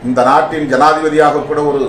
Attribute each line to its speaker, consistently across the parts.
Speaker 1: இந்த நாட்டின் ஜனாதிபதியாக கூட ஒரு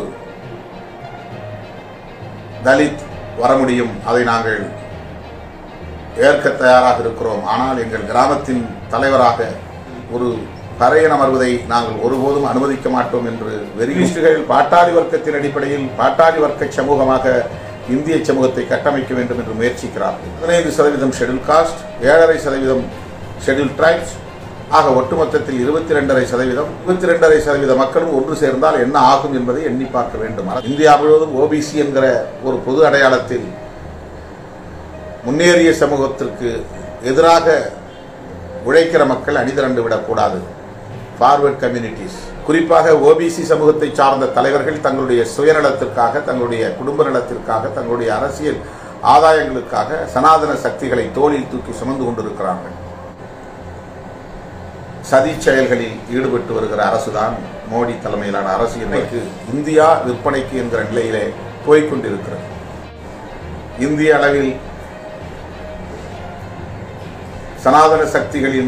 Speaker 1: தலித் வர முடியும் அதை நாங்கள் ஏற்க தயாராக இருக்கிறோம் ஆனால் எங்கள் கிராமத்தின் தலைவராக ஒரு பறையன் அமர்வதை நாங்கள் ஒருபோதும் அனுமதிக்க மாட்டோம் என்று வெறியிஸ்டுகள் பாட்டாளி வர்க்கத்தின் அடிப்படையில் பாட்டாளி வர்க்க சமூகமாக இந்திய சமூகத்தை கட்டமைக்க வேண்டும் என்று முயற்சிக்கிறார்கள் பதினைந்து சதவீதம் ஷெட்யூல் காஸ்ட் ஏழரை சதவீதம் ஷெட்யூல் டிரைப்ஸ் ஆக ஒட்டுமொத்தத்தில் இருபத்தி ரெண்டரை சதவீதம் இருபத்தி ரெண்டரை சதவீத மக்களும் ஒன்று சேர்ந்தால் என்ன ஆகும் என்பதை எண்ணி பார்க்க வேண்டும் இந்தியா முழுவதும் ஓபிசி என்கிற ஒரு பொது அடையாளத்தில் முன்னேறிய சமூகத்திற்கு எதிராக உழைக்கிற மக்கள் அணிதிரண்டு விடக்கூடாது ஃபார்வர்ட் கம்யூனிட்டிஸ் குறிப்பாக ஓபிசி சமூகத்தை சார்ந்த தலைவர்கள் தங்களுடைய சுயநலத்திற்காக தங்களுடைய குடும்ப நலத்திற்காக தங்களுடைய அரசியல் ஆதாயங்களுக்காக சனாதன சக்திகளை தோளில் தூக்கி சுமந்து கொண்டிருக்கிறார்கள் சதி செயல்களில் ஈடுபட்டு வருகிற அரசுதான் மோடி தலைமையிலான அரசு இன்றைக்கு இந்தியா விற்பனைக்கு என்கிற நிலையிலே போய்கொண்டிருக்கிறது இந்திய அளவில் சனாதன சக்திகளின்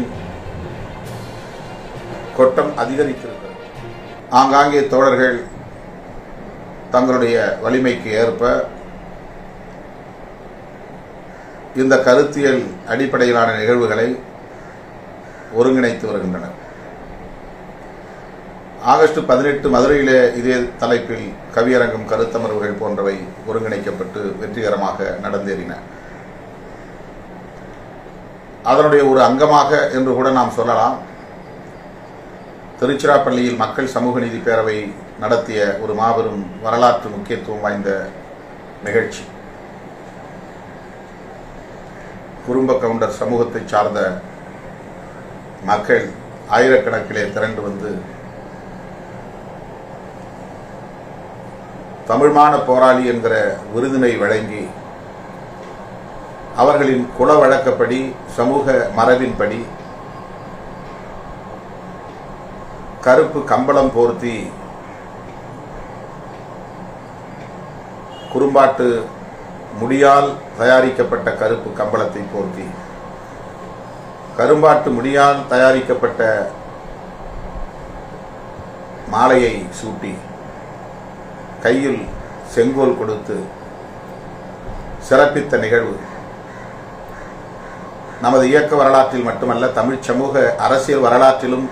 Speaker 1: கொட்டம் அதிகரித்திருக்கிறது ஆங்காங்கே தோழர்கள் தங்களுடைய வலிமைக்கு ஏற்ப இந்த கருத்தியல் அடிப்படையிலான நிகழ்வுகளை ஒருங்கிணைத்து வருகின்றனர் ஆகஸ்ட் பதினெட்டு மதுரையிலே இதே தலைப்பில் கவியரங்கம் கருத்தமர்வுகள் போன்றவை ஒருங்கிணைக்கப்பட்டு வெற்றிகரமாக நடந்தேறின அதனுடைய ஒரு அங்கமாக என்று கூட நாம் சொல்லலாம் திருச்சிராப்பள்ளியில் மக்கள் சமூக நீதி பேரவை நடத்திய ஒரு மாபெரும் வரலாற்று முக்கியத்துவம் வாய்ந்த நிகழ்ச்சி குறும்ப கவுண்டர் சமூகத்தை சார்ந்த மக்கள் ஆயிரக்கணக்கிலே திரண்டு வந்து தமிழ்மான போராளி என்கிற விருதினை வழங்கி அவர்களின் குல வழக்கப்படி சமூக மரபின்படி கருப்பு கம்பளம் போர்த்தி குறும்பாட்டு முடியால் தயாரிக்கப்பட்ட கருப்பு கம்பளத்தை போர்த்தி கரும்பாட்டு முடியால் தயாரிக்கப்பட்ட மாலையை சூட்டி கையில் செங்கோல் கொடுத்து சிறப்பித்த நிகழ்வு நமது இயக்க வரலாற்றில் மட்டுமல்ல தமிழ் சமூக அரசியல் வரலாற்றிலும்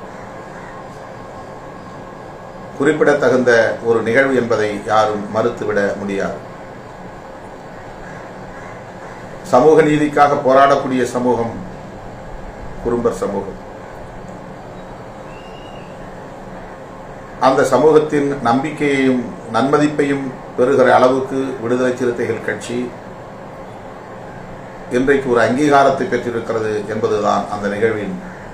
Speaker 1: குறிப்பிடத்தகுந்த ஒரு நிகழ்வு என்பதை யாரும் மறுத்துவிட முடியாது சமூக நீதிக்காக போராடக்கூடிய சமூகம் குறும்பர் சமூகம் அந்த சமூகத்தின் நம்பிக்கையையும் நன்மதிப்பையும் பெறுகிற அளவுக்கு விடுதலை சிறுத்தைகள் கட்சி இன்றைக்கு ஒரு அங்கீகாரத்தை பெற்றிருக்கிறது என்பதுதான் அந்த நிகழ்வின்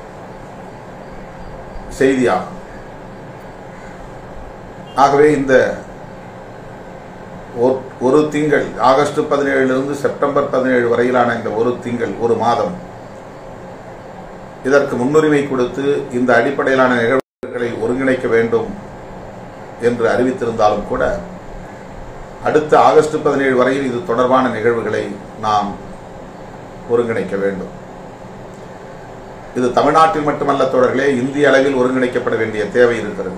Speaker 1: செய்தியாகும் ஆகவே இந்த ஒரு திங்கள் ஆகஸ்ட் பதினேழிலிருந்து செப்டம்பர் பதினேழு வரையிலான இந்த ஒரு திங்கள் ஒரு மாதம் இதற்கு முன்னுரிமை கொடுத்து இந்த அடிப்படையிலான நிகழ்வுகளை ஒருங்கிணைக்க வேண்டும் என்று அறிவித்திருந்தாலும் கூட அடுத்த ஆகஸ்ட் பதினேழு வரையில் இது தொடர்பான நிகழ்வுகளை நாம் ஒருங்கிணைக்க வேண்டும் இது தமிழ்நாட்டில் மட்டுமல்ல தொடர்களே இந்திய அளவில் ஒருங்கிணைக்கப்பட வேண்டிய தேவை இருக்கிறது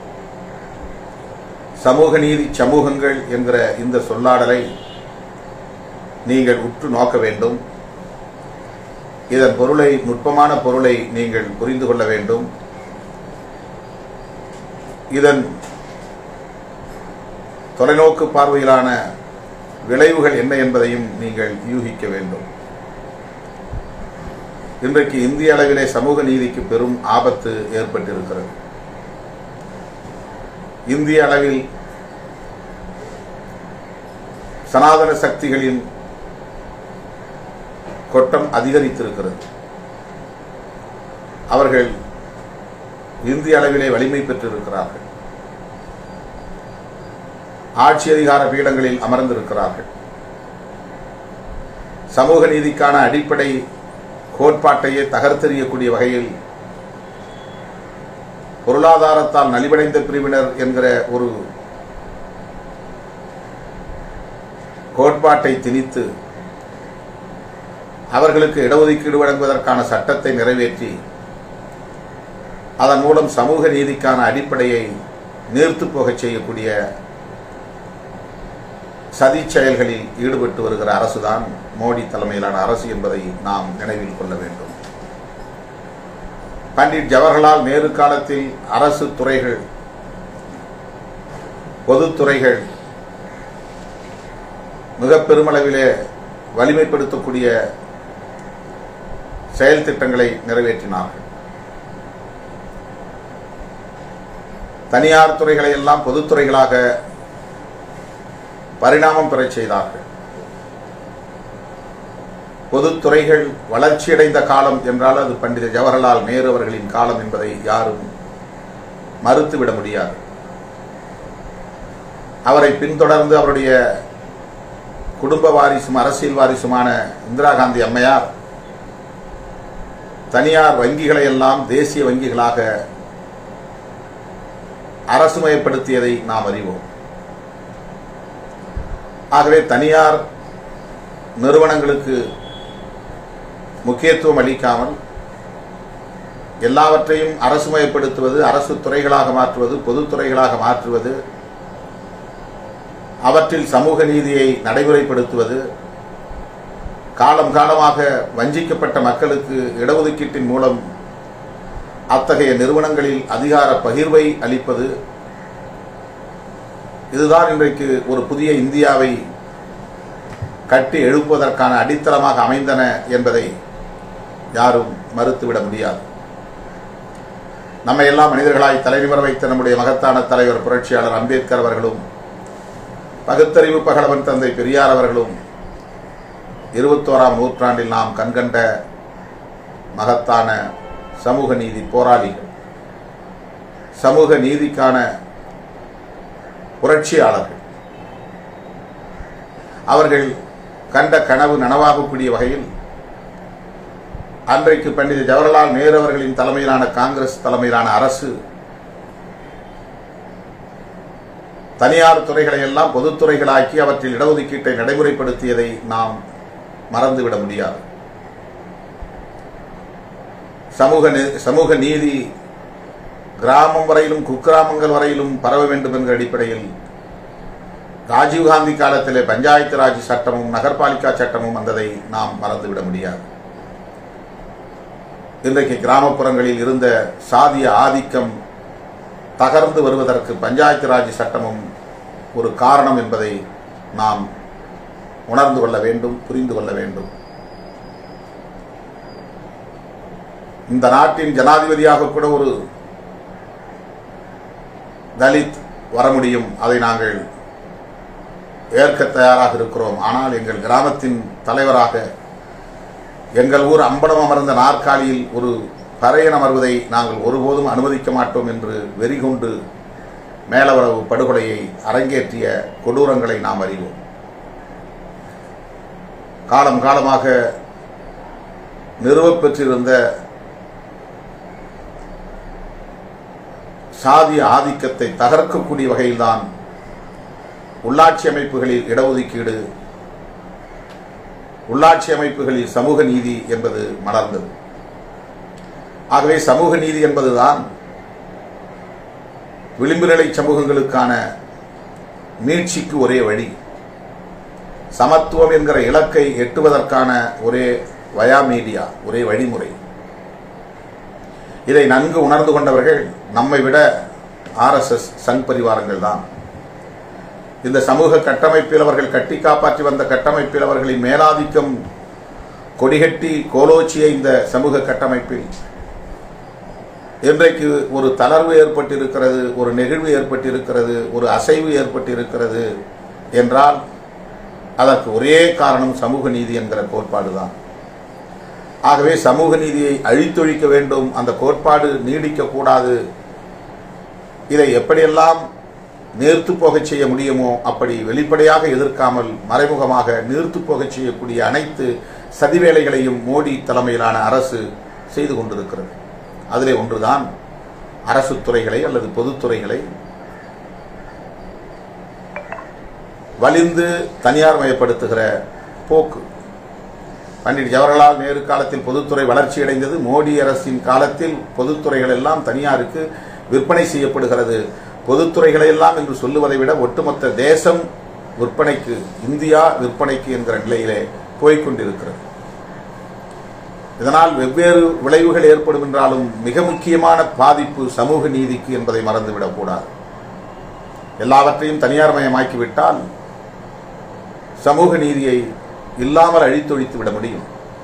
Speaker 1: சமூக நீதி சமூகங்கள் என்கிற இந்த சொல்லாடலை நீங்கள் உற்று நோக்க வேண்டும் இதன் பொருளை நுட்பமான பொருளை நீங்கள் புரிந்து கொள்ள வேண்டும் இதன் தொலைநோக்கு பார்வையிலான விளைவுகள் என்ன என்பதையும் நீங்கள் யூகிக்க வேண்டும் இன்றைக்கு இந்திய அளவிலே சமூக நீதிக்கு பெரும் ஆபத்து ஏற்பட்டிருக்கிறது இந்திய அளவில் சனாதன சக்திகளின் கொட்டம் அதிகரித்திருக்கிறது அவர்கள் இந்திய அளவிலே வலிமை பெற்றிருக்கிறார்கள் ஆட்சி அதிகார பீடங்களில் அமர்ந்திருக்கிறார்கள் சமூக நீதிக்கான அடிப்படை கோட்பாட்டையே தகர்த்தெறியக்கூடிய வகையில் பொருளாதாரத்தால் நலிவடைந்த பிரிவினர் என்கிற ஒரு கோட்பாட்டை திணித்து அவர்களுக்கு இடஒதுக்கீடு வழங்குவதற்கான சட்டத்தை நிறைவேற்றி அதன் மூலம் சமூக நீதிக்கான அடிப்படையை நீர்த்து போகச் செய்யக்கூடிய சதி செயல்களில் ஈடுபட்டு வருகிற அரசுதான் மோடி தலைமையிலான அரசு என்பதை நாம் நினைவில் கொள்ள வேண்டும் பண்டிட் ஜவஹர்லால் நேரு காலத்தில் அரசு துறைகள் பொதுத்துறைகள் மிக பெருமளவிலே வலிமைப்படுத்தக்கூடிய செயல் திட்டங்களை நிறைவேற்றினார்கள் தனியார் துறைகளை எல்லாம் பொதுத்துறைகளாக பரிணாமம் பெறச் செய்தார்கள் பொதுத்துறைகள் வளர்ச்சியடைந்த காலம் என்றால் அது பண்டித ஜவஹர்லால் நேரு அவர்களின் காலம் என்பதை யாரும் மறுத்துவிட முடியாது அவரை பின்தொடர்ந்து அவருடைய குடும்ப வாரிசும் அரசியல் வாரிசுமான இந்திரா காந்தி அம்மையார் தனியார் வங்கிகளை எல்லாம் தேசிய வங்கிகளாக அரசுமயப்படுத்தியதை நாம் அறிவோம் ஆகவே தனியார் நிறுவனங்களுக்கு முக்கியத்துவம் அளிக்காமல் எல்லாவற்றையும் அரசுமயப்படுத்துவது அரசு துறைகளாக மாற்றுவது பொதுத்துறைகளாக மாற்றுவது அவற்றில் சமூக நீதியை நடைமுறைப்படுத்துவது காலம் காலமாக வஞ்சிக்கப்பட்ட மக்களுக்கு இடஒதுக்கீட்டின் மூலம் அத்தகைய நிறுவனங்களில் அதிகார பகிர்வை அளிப்பது இதுதான் இன்றைக்கு ஒரு புதிய இந்தியாவை கட்டி எழுப்புவதற்கான அடித்தளமாக அமைந்தன என்பதை யாரும் மறுத்துவிட முடியாது நம்மை எல்லாம் மனிதர்களாய் தலைநிமர வைத்த நம்முடைய மகத்தான தலைவர் புரட்சியாளர் அம்பேத்கர் அவர்களும் பகுத்தறிவு பகலவன் தந்தை பெரியார் அவர்களும் இருபத்தோராம் நூற்றாண்டில் நாம் கண்கண்ட மகத்தான சமூக நீதி போராளிகள் சமூக நீதிக்கான புரட்சியாளர்கள் அவர்கள் கண்ட கனவு நனவாகக்கூடிய வகையில் அன்றைக்கு பண்டித ஜவஹர்லால் நேரு அவர்களின் தலைமையிலான காங்கிரஸ் தலைமையிலான அரசு தனியார் துறைகளை எல்லாம் பொதுத்துறைகளாக்கி அவற்றில் இடஒதுக்கீட்டை நடைமுறைப்படுத்தியதை நாம் மறந்துவிட முடியாது சமூக நி- சமூக நீதி கிராமம் வரையிலும் குக்கிராமங்கள் வரையிலும் பரவ வேண்டும் என்ற அடிப்படையில் ராஜீவ்காந்தி காலத்திலே பஞ்சாயத்து ராஜ் சட்டமும் நகர்பாலிகா சட்டமும் வந்ததை நாம் மறந்துவிட முடியாது இன்றைக்கு கிராமப்புறங்களில் இருந்த சாதிய ஆதிக்கம் தகர்ந்து வருவதற்கு பஞ்சாயத்து ராஜ் சட்டமும் ஒரு காரணம் என்பதை நாம் உணர்ந்து கொள்ள வேண்டும் புரிந்து கொள்ள வேண்டும் இந்த நாட்டின் ஜனாதிபதியாக கூட ஒரு தலித் வர முடியும் அதை நாங்கள் ஏற்க தயாராக இருக்கிறோம் ஆனால் எங்கள் கிராமத்தின் தலைவராக எங்கள் ஊர் அம்பலம் அமர்ந்த நாற்காலியில் ஒரு பறையன் அமர்வதை நாங்கள் ஒருபோதும் அனுமதிக்க மாட்டோம் என்று வெறிகொண்டு மேலவரவு படுகொலையை அரங்கேற்றிய கொடூரங்களை நாம் அறிவோம் காலம் காலமாக நிறுவப் பெற்றிருந்த சாதிய ஆதிக்கத்தை தகர்க்கக்கூடிய வகையில்தான் உள்ளாட்சி அமைப்புகளில் இடஒதுக்கீடு உள்ளாட்சி அமைப்புகளில் சமூக நீதி என்பது மலர்ந்தது ஆகவே சமூக நீதி என்பதுதான் விளிம்பு நிலை சமூகங்களுக்கான மீட்சிக்கு ஒரே வழி சமத்துவம் என்கிற இலக்கை எட்டுவதற்கான ஒரே வயா மீடியா ஒரே வழிமுறை இதை நன்கு உணர்ந்து கொண்டவர்கள் நம்மை விட ஆர்எஸ்எஸ் சங் பரிவாரங்கள் தான் இந்த சமூக கட்டமைப்பில் அவர்கள் கட்டி காப்பாற்றி வந்த கட்டமைப்பில் அவர்களின் மேலாதிக்கம் கொடிகட்டி கோலோச்சிய இந்த சமூக கட்டமைப்பில் இன்றைக்கு ஒரு தளர்வு ஏற்பட்டிருக்கிறது ஒரு நெகிழ்வு ஏற்பட்டிருக்கிறது ஒரு அசைவு ஏற்பட்டிருக்கிறது என்றால் அதற்கு ஒரே காரணம் சமூக நீதி என்கிற கோட்பாடு தான் ஆகவே சமூக நீதியை அழித்தொழிக்க வேண்டும் அந்த கோட்பாடு நீடிக்கக்கூடாது இதை எப்படியெல்லாம் நீர்த்து போகச் செய்ய முடியுமோ அப்படி வெளிப்படையாக எதிர்க்காமல் மறைமுகமாக நீர்த்து போகச் செய்யக்கூடிய அனைத்து சதிவேலைகளையும் மோடி தலைமையிலான அரசு செய்து கொண்டிருக்கிறது அதிலே ஒன்றுதான் அரசு துறைகளை அல்லது பொதுத்துறைகளை வலிந்து தனியார் மயப்படுத்துகிற போக்கு பண்டிட் ஜவஹர்லால் நேரு காலத்தில் பொதுத்துறை வளர்ச்சி அடைந்தது மோடி அரசின் காலத்தில் பொதுத்துறைகள் எல்லாம் தனியாருக்கு விற்பனை செய்யப்படுகிறது பொதுத்துறைகளை எல்லாம் என்று சொல்லுவதை விட ஒட்டுமொத்த தேசம் விற்பனைக்கு இந்தியா விற்பனைக்கு என்கிற நிலையிலே போய்க்கொண்டிருக்கிறது இதனால் வெவ்வேறு விளைவுகள் ஏற்படும் என்றாலும் மிக முக்கியமான பாதிப்பு சமூக நீதிக்கு என்பதை மறந்துவிடக் கூடாது எல்லாவற்றையும் தனியார் மயமாக்கிவிட்டால் சமூக நீதியை இல்லாமல் அழித்தொழித்து விட முடியும்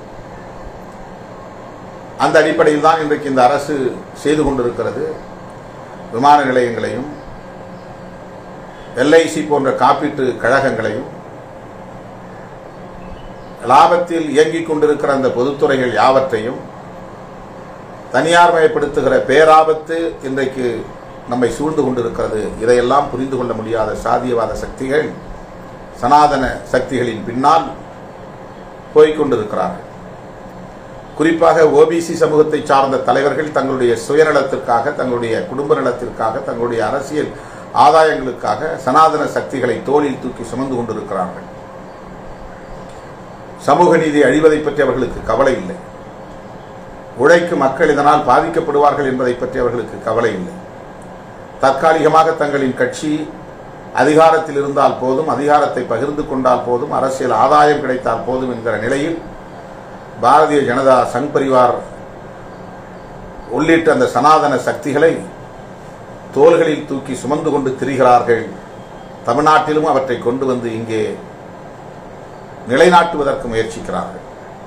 Speaker 1: அந்த அடிப்படையில் தான் இன்றைக்கு இந்த அரசு செய்து கொண்டிருக்கிறது விமான நிலையங்களையும் எல்ஐசி போன்ற காப்பீட்டு கழகங்களையும் லாபத்தில் இயங்கிக் கொண்டிருக்கிற அந்த பொதுத்துறைகள் யாவற்றையும் தனியார் மயப்படுத்துகிற பேராபத்து இன்றைக்கு நம்மை சூழ்ந்து கொண்டிருக்கிறது இதையெல்லாம் புரிந்து கொள்ள முடியாத சாதியவாத சக்திகள் சனாதன சக்திகளின் பின்னால் போய்கொண்டிருக்கிறார்கள் குறிப்பாக ஓபிசி சமூகத்தை சார்ந்த தலைவர்கள் தங்களுடைய சுயநலத்திற்காக தங்களுடைய குடும்ப நலத்திற்காக தங்களுடைய அரசியல் ஆதாயங்களுக்காக சனாதன சக்திகளை தோளில் தூக்கி சுமந்து கொண்டிருக்கிறார்கள் சமூக நீதி அழிவதை பற்றி அவர்களுக்கு கவலை இல்லை உழைக்கும் மக்கள் இதனால் பாதிக்கப்படுவார்கள் என்பதை பற்றி அவர்களுக்கு கவலை இல்லை தற்காலிகமாக தங்களின் கட்சி அதிகாரத்தில் இருந்தால் போதும் அதிகாரத்தை பகிர்ந்து கொண்டால் போதும் அரசியல் ஆதாயம் கிடைத்தால் போதும் என்கிற நிலையில் பாரதிய ஜனதா சங் பரிவார் உள்ளிட்ட அந்த சனாதன சக்திகளை தோள்களில் தூக்கி சுமந்து கொண்டு திரிகிறார்கள் தமிழ்நாட்டிலும் அவற்றை கொண்டு வந்து இங்கே நிலைநாட்டுவதற்கு முயற்சிக்கிறார்கள்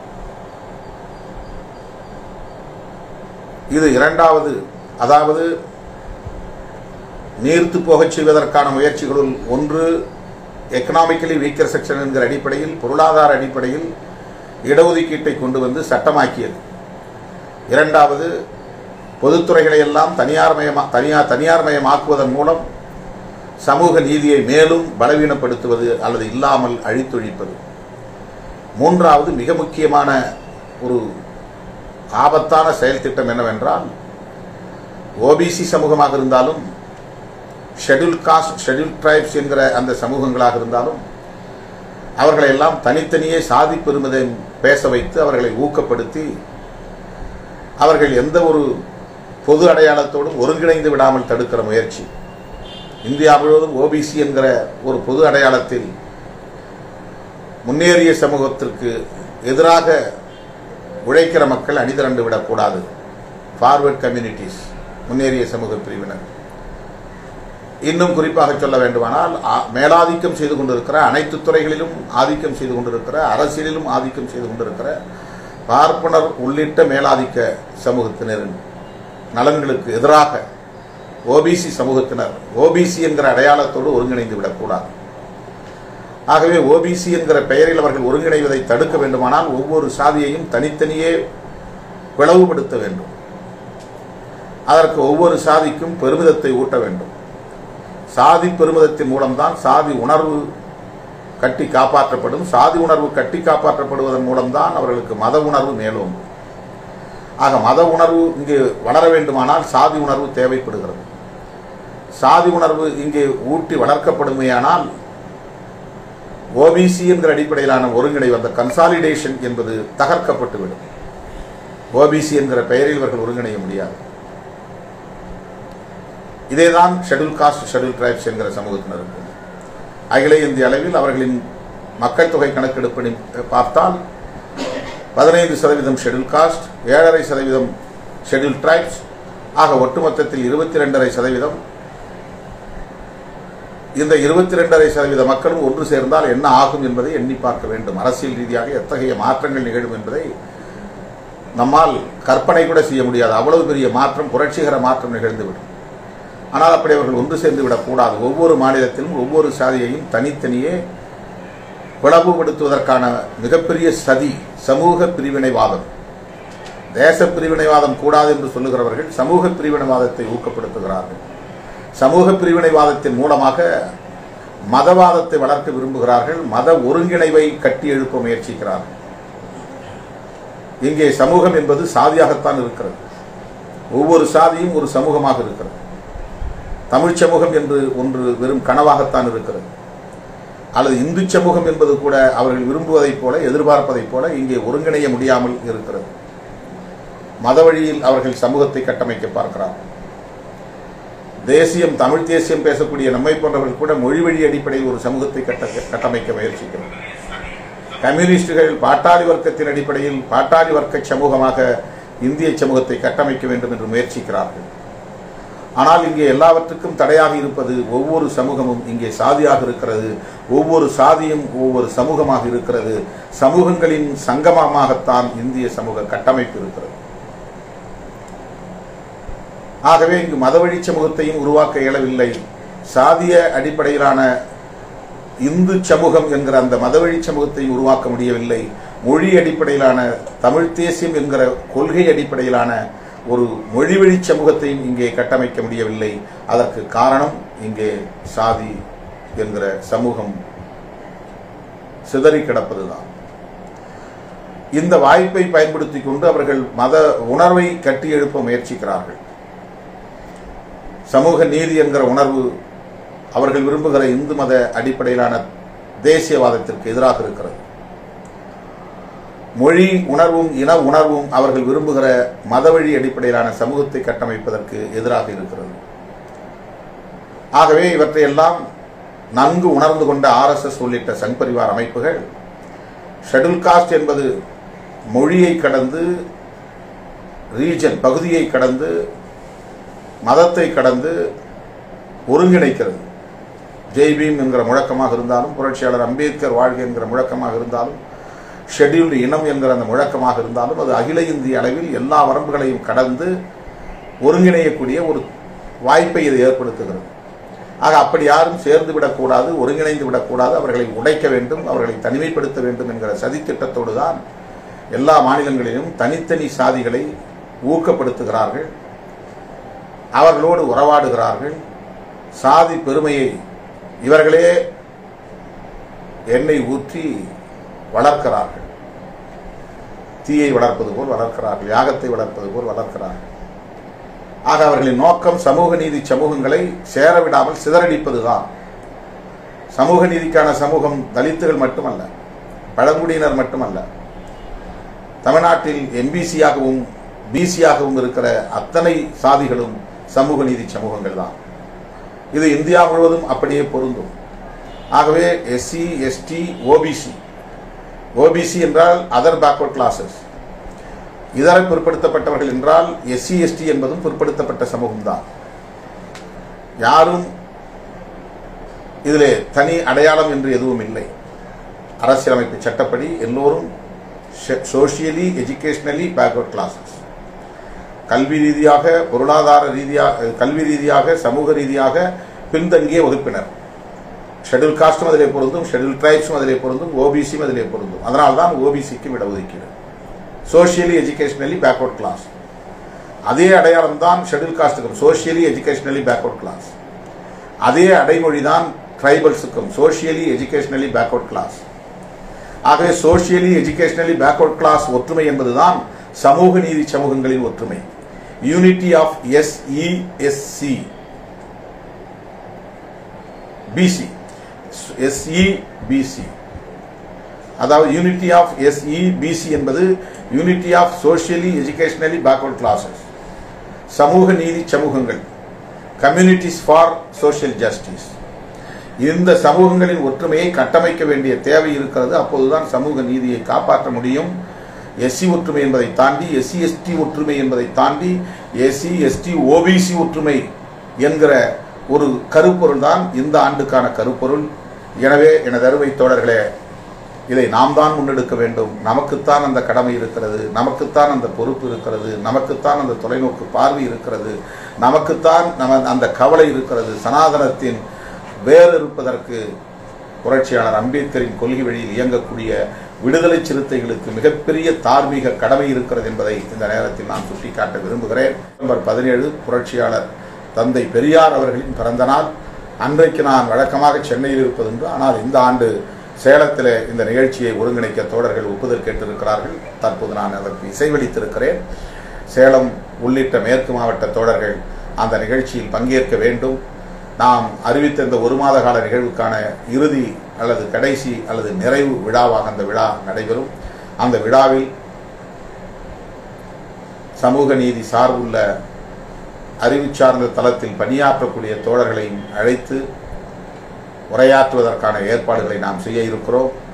Speaker 1: இது இரண்டாவது அதாவது நீர்த்து போகச் செய்வதற்கான முயற்சிகளுள் ஒன்று எக்கனாமிக்கலி வீக்கர் செக்ஷன் என்கிற அடிப்படையில் பொருளாதார அடிப்படையில் இடஒதுக்கீட்டை கொண்டு வந்து சட்டமாக்கியது இரண்டாவது பொதுத்துறைகளை எல்லாம் தனியார் மயமா தனியார் தனியார் மயமாக்குவதன் மூலம் சமூக நீதியை மேலும் பலவீனப்படுத்துவது அல்லது இல்லாமல் அழித்தொழிப்பது மூன்றாவது மிக முக்கியமான ஒரு ஆபத்தான செயல் திட்டம் என்னவென்றால் ஓபிசி சமூகமாக இருந்தாலும் ஷெட்யூல் காஸ்ட் ஷெட்யூல் ட்ரைப்ஸ் என்கிற அந்த சமூகங்களாக இருந்தாலும் அவர்களை எல்லாம் தனித்தனியே சாதி பெருமிதை பேச வைத்து அவர்களை ஊக்கப்படுத்தி அவர்கள் எந்த ஒரு பொது அடையாளத்தோடும் ஒருங்கிணைந்து விடாமல் தடுக்கிற முயற்சி இந்தியா முழுவதும் ஓபிசி என்கிற ஒரு பொது அடையாளத்தில் முன்னேறிய சமூகத்திற்கு எதிராக உழைக்கிற மக்கள் அணிதிரண்டு விடக்கூடாது ஃபார்வர்ட் கம்யூனிட்டிஸ் முன்னேறிய சமூக பிரிவினர் இன்னும் குறிப்பாக சொல்ல வேண்டுமானால் ஆ- மேலாதிக்கம் செய்து கொண்டிருக்கிற அனைத்து துறைகளிலும் ஆதிக்கம் செய்து கொண்டிருக்கிற அரசியலிலும் ஆதிக்கம் செய்து கொண்டிருக்கிற பார்ப்பனர் உள்ளிட்ட மேலாதிக்க சமூகத்தினரின் நலன்களுக்கு எதிராக ஓபிசி சமூகத்தினர் ஓபிசி என்கிற அடையாளத்தோடு ஒருங்கிணைந்து விடக்கூடாது ஆகவே ஓபிசி என்கிற பெயரில் அவர்கள் ஒருங்கிணைவதை தடுக்க வேண்டுமானால் ஒவ்வொரு சாதியையும் தனித்தனியே பிளவுபடுத்த வேண்டும் அதற்கு ஒவ்வொரு சாதிக்கும் பெருமிதத்தை ஊட்ட வேண்டும் சாதி பெருமிதத்தின் மூலம்தான் சாதி உணர்வு கட்டி காப்பாற்றப்படும் சாதி உணர்வு கட்டி காப்பாற்றப்படுவதன் மூலம்தான் அவர்களுக்கு மத உணர்வு மேலும் ஆக மத உணர்வு இங்கே வளர வேண்டுமானால் சாதி உணர்வு தேவைப்படுகிறது சாதி உணர்வு இங்கே ஊட்டி வளர்க்கப்படுமையானால் ஓபிசி என்கிற அடிப்படையிலான ஒருங்கிணைவு அந்த கன்சாலிடேஷன் என்பது தகர்க்கப்பட்டுவிடும் ஓபிசி என்கிற பெயரில் இவர்கள் ஒருங்கிணைய முடியாது இதேதான் ஷெட்யூல் காஸ்ட் ஷெட்யூல் டிரைப்ஸ் என்கிற சமூகத்தினருக்கு அகில இந்திய அளவில் அவர்களின் மக்கள் தொகை கணக்கெடுப்பினை பார்த்தால் பதினைந்து சதவீதம் ஷெட்யூல் காஸ்ட் ஏழரை சதவீதம் ஷெட்யூல் டிரைப்ஸ் ஆக ஒட்டுமொத்தத்தில் இருபத்தி ரெண்டரை சதவீதம் இந்த இருபத்தி ரெண்டரை சதவீத மக்களும் ஒன்று சேர்ந்தால் என்ன ஆகும் என்பதை எண்ணி பார்க்க வேண்டும் அரசியல் ரீதியாக எத்தகைய மாற்றங்கள் நிகழும் என்பதை நம்மால் கற்பனை கூட செய்ய முடியாது அவ்வளவு பெரிய மாற்றம் புரட்சிகர மாற்றம் நிகழ்ந்துவிடும் ஆனால் அப்படி அவர்கள் ஒன்று சேர்ந்து விடக்கூடாது ஒவ்வொரு மாநிலத்திலும் ஒவ்வொரு சாதியையும் தனித்தனியே பிளவுபடுத்துவதற்கான மிகப்பெரிய சதி சமூக பிரிவினைவாதம் தேச பிரிவினைவாதம் கூடாது என்று சொல்லுகிறவர்கள் சமூக பிரிவினைவாதத்தை ஊக்கப்படுத்துகிறார்கள் சமூக பிரிவினைவாதத்தின் மூலமாக மதவாதத்தை வளர்க்க விரும்புகிறார்கள் மத ஒருங்கிணைவை கட்டி எழுப்ப முயற்சிக்கிறார்கள் இங்கே சமூகம் என்பது சாதியாகத்தான் இருக்கிறது ஒவ்வொரு சாதியும் ஒரு சமூகமாக இருக்கிறது தமிழ்ச் சமூகம் என்று ஒன்று வெறும் கனவாகத்தான் இருக்கிறது அல்லது இந்து சமூகம் என்பது கூட அவர்கள் விரும்புவதைப் போல எதிர்பார்ப்பதைப் போல இங்கே ஒருங்கிணைய முடியாமல் இருக்கிறது மத வழியில் அவர்கள் சமூகத்தை கட்டமைக்க பார்க்கிறார்கள் தேசியம் தமிழ் தேசியம் பேசக்கூடிய நம்மை போன்றவர்கள் கூட மொழி வழி அடிப்படையில் ஒரு சமூகத்தை கட்ட கட்டமைக்க முயற்சிக்கிறோம் கம்யூனிஸ்டுகள் பாட்டாளி வர்க்கத்தின் அடிப்படையில் பாட்டாளி வர்க்க சமூகமாக இந்திய சமூகத்தை கட்டமைக்க வேண்டும் என்று முயற்சிக்கிறார்கள் ஆனால் இங்கே எல்லாவற்றுக்கும் தடையாக இருப்பது ஒவ்வொரு சமூகமும் இங்கே சாதியாக இருக்கிறது ஒவ்வொரு சாதியும் ஒவ்வொரு சமூகமாக இருக்கிறது சமூகங்களின் சங்கமமாகத்தான் இந்திய சமூக கட்டமைப்பு இருக்கிறது ஆகவே இங்கு மதவழி சமூகத்தையும் உருவாக்க இயலவில்லை சாதிய அடிப்படையிலான இந்து சமூகம் என்கிற அந்த மதவழி சமூகத்தை உருவாக்க முடியவில்லை மொழி அடிப்படையிலான தமிழ் தேசியம் என்கிற கொள்கை அடிப்படையிலான ஒரு மொழிவழி சமூகத்தையும் இங்கே கட்டமைக்க முடியவில்லை அதற்கு காரணம் இங்கே சாதி என்கிற சமூகம் சிதறி கிடப்பதுதான் இந்த வாய்ப்பை பயன்படுத்தி கொண்டு அவர்கள் மத உணர்வை கட்டி எழுப்ப முயற்சிக்கிறார்கள் சமூக நீதி என்கிற உணர்வு அவர்கள் விரும்புகிற இந்து மத அடிப்படையிலான தேசியவாதத்திற்கு எதிராக இருக்கிறது மொழி உணர்வும் இன உணர்வும் அவர்கள் விரும்புகிற மதவழி அடிப்படையிலான சமூகத்தை கட்டமைப்பதற்கு எதிராக இருக்கிறது ஆகவே இவற்றையெல்லாம் நன்கு உணர்ந்து கொண்ட ஆர்எஸ்எஸ் உள்ளிட்ட சங் பரிவார் அமைப்புகள் ஷெட்யூல் காஸ்ட் என்பது மொழியை கடந்து ரீஜன் பகுதியை கடந்து மதத்தை கடந்து ஒருங்கிணைக்கிறது ஜெய்பீம் என்கிற முழக்கமாக இருந்தாலும் புரட்சியாளர் அம்பேத்கர் வாழ்க என்கிற முழக்கமாக இருந்தாலும் ஷெட்யூல்டு இனம் என்கிற அந்த முழக்கமாக இருந்தாலும் அது அகில இந்திய அளவில் எல்லா வரம்புகளையும் கடந்து ஒருங்கிணையக்கூடிய ஒரு வாய்ப்பை இது ஏற்படுத்துகிறது ஆக அப்படி யாரும் சேர்ந்து விடக்கூடாது ஒருங்கிணைந்து விடக்கூடாது அவர்களை உடைக்க வேண்டும் அவர்களை தனிமைப்படுத்த வேண்டும் என்கிற சதித்திட்டத்தோடு தான் எல்லா மாநிலங்களிலும் தனித்தனி சாதிகளை ஊக்கப்படுத்துகிறார்கள் அவர்களோடு உறவாடுகிறார்கள் சாதி பெருமையை இவர்களே எண்ணெய் ஊற்றி வளர்க்கிறார்கள் தீயை வளர்ப்பது போல் வளர்க்கிறார்கள் யாகத்தை வளர்ப்பது போல் வளர்க்கிறார்கள் ஆக அவர்களின் நோக்கம் சமூக நீதி சமூகங்களை சேரவிடாமல் சிதறடிப்பதுதான் சமூக நீதிக்கான சமூகம் தலித்துகள் மட்டுமல்ல பழங்குடியினர் மட்டுமல்ல தமிழ்நாட்டில் எம்பிசியாகவும் பிசியாகவும் இருக்கிற அத்தனை சாதிகளும் சமூக நீதி சமூகங்கள் தான் இது இந்தியா முழுவதும் அப்படியே பொருந்தும் ஆகவே எஸ்சி எஸ்டி ஓபிசி ஓபிசி என்றால் அதர் பேக்வர்ட் கிளாஸஸ் இதர பிற்படுத்தப்பட்டவர்கள் என்றால் எஸ்சி எஸ்டி என்பதும் பிற்படுத்தப்பட்ட சமூகம்தான் யாரும் இதிலே தனி அடையாளம் என்று எதுவும் இல்லை அரசியலமைப்பு சட்டப்படி எல்லோரும் சோசியலி எஜுகேஷனலி பேக்வர்ட் கிளாஸஸ் கல்வி ரீதியாக பொருளாதார ரீதியாக கல்வி ரீதியாக சமூக ரீதியாக பின்தங்கிய வகுப்பினர் ஷெட்யூல் காஸ்டும் அதிலே பொருந்தும் ஷெட்யூல் ட்ரைப்ஸும் அதிலே பொருந்தும் ஓபிசியும் அதிலே பொருந்தும் அதனால் தான் ஓபிசிக்கும் இடஒதுக்கீடு சோஷியலி எஜுகேஷனலி பேக்வர்ட் கிளாஸ் அதே அடையாளம் தான் ஷெட்யூல் காஸ்ட்டுக்கும் சோஷியலி எஜுகேஷனலி பேக்வர்ட் கிளாஸ் அதே அடைமொழி தான் ட்ரைபல்ஸுக்கும் சோஷியலி எஜுகேஷனலி பேக்வர்ட் கிளாஸ் ஆகவே சோஷியலி எஜுகேஷனலி பேக்வர்ட் கிளாஸ் ஒற்றுமை என்பதுதான் சமூக நீதி சமூகங்களின் ஒற்றுமை unity of SESC BC SE BC அதாவது யூனிட்டி ஆஃப் எஸ்இ பிசி என்பது unity of socially educationally backward classes சமூக நீதி சமூகங்கள் கம்யூனிட்டிஸ் ஃபார் சோஷியல் ஜஸ்டிஸ் இந்த சமூகங்களின் ஒற்றுமையை கட்டமைக்க வேண்டிய தேவை இருக்கிறது அப்போதுதான் சமூக நீதியை காப்பாற்ற முடியும் எஸ்சி ஒற்றுமை என்பதை தாண்டி எஸ்சி எஸ்டி ஒற்றுமை என்பதை தாண்டி எஸ்சி எஸ்டி ஓபிசி ஒற்றுமை என்கிற ஒரு கருப்பொருள் தான் இந்த ஆண்டுக்கான கருப்பொருள் எனவே எனது அருமை தோழர்களே இதை நாம் தான் முன்னெடுக்க வேண்டும் நமக்குத்தான் அந்த கடமை இருக்கிறது நமக்குத்தான் அந்த பொறுப்பு இருக்கிறது நமக்குத்தான் அந்த தொலைநோக்கு பார்வை இருக்கிறது நமக்குத்தான் நம அந்த கவலை இருக்கிறது சனாதனத்தின் வேறு இருப்பதற்கு புரட்சியாளர் அம்பேத்கரின் கொள்கை வழியில் இயங்கக்கூடிய விடுதலை சிறுத்தைகளுக்கு மிகப்பெரிய தார்மீக கடமை இருக்கிறது என்பதை இந்த நேரத்தில் நான் சுட்டிக்காட்ட விரும்புகிறேன் நவம்பர் பதினேழு புரட்சியாளர் தந்தை பெரியார் அவர்களின் பிறந்த நாள் அன்றைக்கு நான் வழக்கமாக சென்னையில் இருப்பதுண்டு ஆனால் இந்த ஆண்டு சேலத்தில் இந்த நிகழ்ச்சியை ஒருங்கிணைக்க தோழர்கள் ஒப்புதல் கேட்டிருக்கிறார்கள் தற்போது நான் அதற்கு இசைவளித்திருக்கிறேன் சேலம் உள்ளிட்ட மேற்கு மாவட்ட தோழர்கள் அந்த நிகழ்ச்சியில் பங்கேற்க வேண்டும் நாம் அறிவித்த இந்த ஒரு மாத கால நிகழ்வுக்கான இறுதி அல்லது கடைசி அல்லது நிறைவு விழாவாக அந்த விழா நடைபெறும் அந்த விழாவில் சமூக நீதி சார்புள்ள அறிவு சார்ந்த தளத்தில் பணியாற்றக்கூடிய தோழர்களையும் அழைத்து உரையாற்றுவதற்கான ஏற்பாடுகளை நாம் செய்ய இருக்கிறோம்